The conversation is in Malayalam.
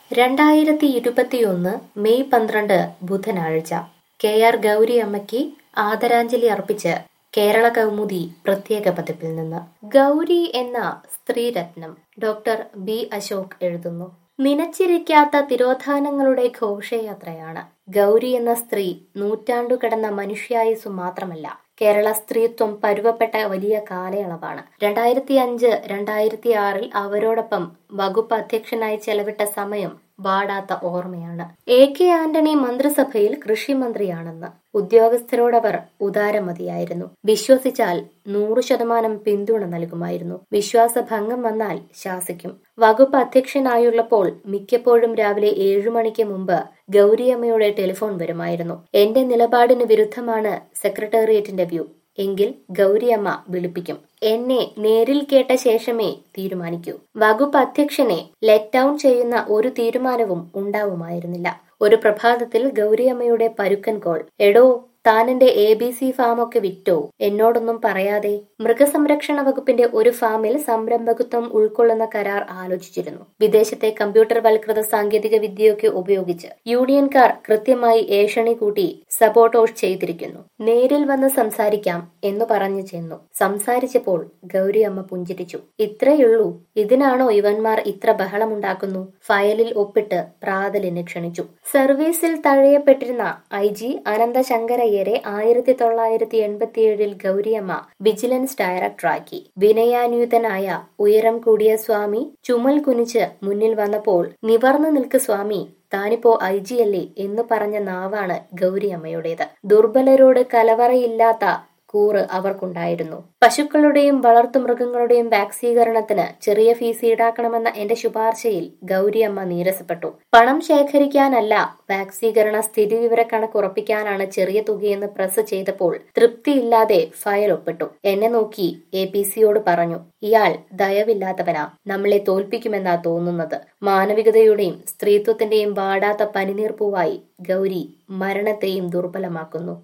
രണ്ടായിരത്തി ഇരുപത്തിയൊന്ന് മെയ് പന്ത്രണ്ട് ബുധനാഴ്ച കെ ആർ ഗൗരി അമ്മയ്ക്ക് ആദരാഞ്ജലി അർപ്പിച്ച് കേരള കൗമുദി പ്രത്യേക പതിപ്പിൽ നിന്ന് ഗൗരി എന്ന സ്ത്രീരത്നം ഡോക്ടർ ബി അശോക് എഴുതുന്നു നിനച്ചിരിക്കാത്ത തിരോധാനങ്ങളുടെ ഘോഷയാത്രയാണ് ഗൗരി എന്ന സ്ത്രീ നൂറ്റാണ്ടു കടന്ന മനുഷ്യായുസ് മാത്രമല്ല കേരള സ്ത്രീത്വം പരുവപ്പെട്ട വലിയ കാലയളവാണ് രണ്ടായിരത്തി അഞ്ച് രണ്ടായിരത്തി ആറിൽ അവരോടൊപ്പം വകുപ്പ് അധ്യക്ഷനായി ചെലവിട്ട സമയം വാടാത്ത ഓർമ്മയാണ് എ കെ ആന്റണി മന്ത്രിസഭയിൽ കൃഷിമന്ത്രിയാണെന്ന് ഉദ്യോഗസ്ഥരോടവർ ഉദാരമതിയായിരുന്നു വിശ്വസിച്ചാൽ നൂറു ശതമാനം പിന്തുണ നൽകുമായിരുന്നു വിശ്വാസഭംഗം വന്നാൽ ശാസിക്കും വകുപ്പ് അധ്യക്ഷനായുള്ളപ്പോൾ മിക്കപ്പോഴും രാവിലെ ഏഴു മണിക്ക് മുമ്പ് ഗൗരിയമ്മയുടെ ടെലിഫോൺ വരുമായിരുന്നു എന്റെ നിലപാടിന് വിരുദ്ധമാണ് സെക്രട്ടേറിയറ്റിന്റെ വ്യൂ എങ്കിൽ ഗൗരിയമ്മ വിളിപ്പിക്കും എന്നെ നേരിൽ കേട്ട ശേഷമേ തീരുമാനിക്കൂ വകുപ്പ് അധ്യക്ഷനെ ലെറ്റ് ഡൌൺ ചെയ്യുന്ന ഒരു തീരുമാനവും ഉണ്ടാവുമായിരുന്നില്ല ഒരു പ്രഭാതത്തിൽ ഗൗരിയമ്മയുടെ പരുക്കൻ കോൾ എടോ താൻ എന്റെ എ ബി സി ഫാമൊക്കെ വിറ്റോ എന്നോടൊന്നും പറയാതെ മൃഗസംരക്ഷണ വകുപ്പിന്റെ ഒരു ഫാമിൽ സംരംഭകത്വം ഉൾക്കൊള്ളുന്ന കരാർ ആലോചിച്ചിരുന്നു വിദേശത്തെ കമ്പ്യൂട്ടർ വൽകൃത സാങ്കേതിക വിദ്യയൊക്കെ ഉപയോഗിച്ച് യൂണിയൻകാർ കൃത്യമായി ഏഷണി കൂട്ടി സബോട്ടോഷ് ചെയ്തിരിക്കുന്നു നേരിൽ വന്ന് സംസാരിക്കാം എന്ന് പറഞ്ഞു ചെന്നു സംസാരിച്ചപ്പോൾ ഗൗരി അമ്മ പുഞ്ചിരിച്ചു ഇത്രയുള്ളൂ ഇതിനാണോ ഇവന്മാർ ഇത്ര ബഹളമുണ്ടാക്കുന്നു ഫയലിൽ ഒപ്പിട്ട് പ്രാതലിനെ ക്ഷണിച്ചു സർവീസിൽ തഴയപ്പെട്ടിരുന്ന ഐ ജി അനന്തശങ്കരയ്യരെ ആയിരത്തി തൊള്ളായിരത്തി എൺപത്തിയേഴിൽ ഗൗരിയമ്മ വിജിലൻസ് ഡയറക്ടറാക്കി വിനയാന്യുതനായ ഉയരം കൂടിയ സ്വാമി ചുമൽ കുനിച്ച് മുന്നിൽ വന്നപ്പോൾ നിവർന്നു നിൽക്ക് സ്വാമി താനിപ്പോ ഐ ജി അല്ലേ എന്ന് പറഞ്ഞ നാവാണ് ഗൗരിയമ്മയുടേത് ദുർബലരോട് കലവറയില്ലാത്ത കൂറ് അവർക്കുണ്ടായിരുന്നു പശുക്കളുടെയും വളർത്തുമൃഗങ്ങളുടെയും വാക്സീകരണത്തിന് ചെറിയ ഫീസ് ഈടാക്കണമെന്ന എന്റെ ശുപാർശയിൽ ഗൗരിയമ്മ നീരസപ്പെട്ടു പണം ശേഖരിക്കാനല്ല വാക്സീകരണ സ്ഥിതിവിവരക്കണക്ക് ഉറപ്പിക്കാനാണ് ചെറിയ തുകയെന്ന് പ്രസ് ചെയ്തപ്പോൾ തൃപ്തിയില്ലാതെ ഫയൽ ഒപ്പിട്ടു എന്നെ നോക്കി എ പി സിയോട് പറഞ്ഞു ഇയാൾ ദയവില്ലാത്തവനാ നമ്മളെ തോൽപ്പിക്കുമെന്നാ തോന്നുന്നത് മാനവികതയുടെയും സ്ത്രീത്വത്തിന്റെയും വാടാത്ത പനിനീർപ്പൂവായി ഗൗരി മരണത്തെയും ദുർബലമാക്കുന്നു